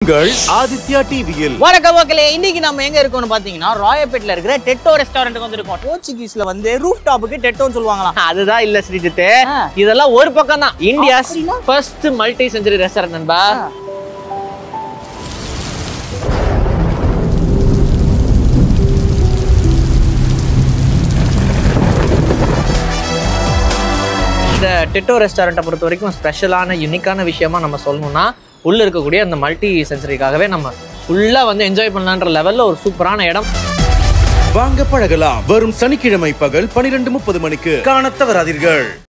உங்கள் ஆதித்யா டிவியில் வணக்கம் மக்களே இன்னைக்கு நம்ம எங்க இருக்கோம்னு பாத்தீங்கன்னா ராயப்பேட்ல இருக்கிற டெட்டோ ரெஸ்டாரண்ட்டுக்கு வந்திருக்கோம் போர்ச்சுகீஸ்ல வந்து ரூஃப் டாப்புக்கு டெட்டோன்னு சொல்லுவாங்களாம் அதுதான் இல்ல ஸ்ரீஜித்து ஆ. இதெல்லாம் ஒரு பக்கம் தான் இந்தியாஸ் அப்படின்னா? ஃபர்ஸ்ட் மல்டி செஞ்சுரி ரெஸ்டாரண்ட் நண்பா இந்த டெட்டோ ரெஸ்டாரண்ட்டை பொறுத்த வரைக்கும் ஸ்பெஷலான யூனிக்கான விஷயமா நம்ம சொல்லணும்னா உள்ள இருக்கக்கூடிய அந்த மல்டி சென்சரிக்காகவே நம்ம ஃபுல்லா வந்து என்ஜாய் பண்ணலான்ற லெவல்ல ஒரு சூப்பரான இடம் வாங்க பழகலாம் வரும் சனிக்கிழமை பகல் பனிரெண்டு முப்பது மணிக்கு காணத் தவறாதீர்கள்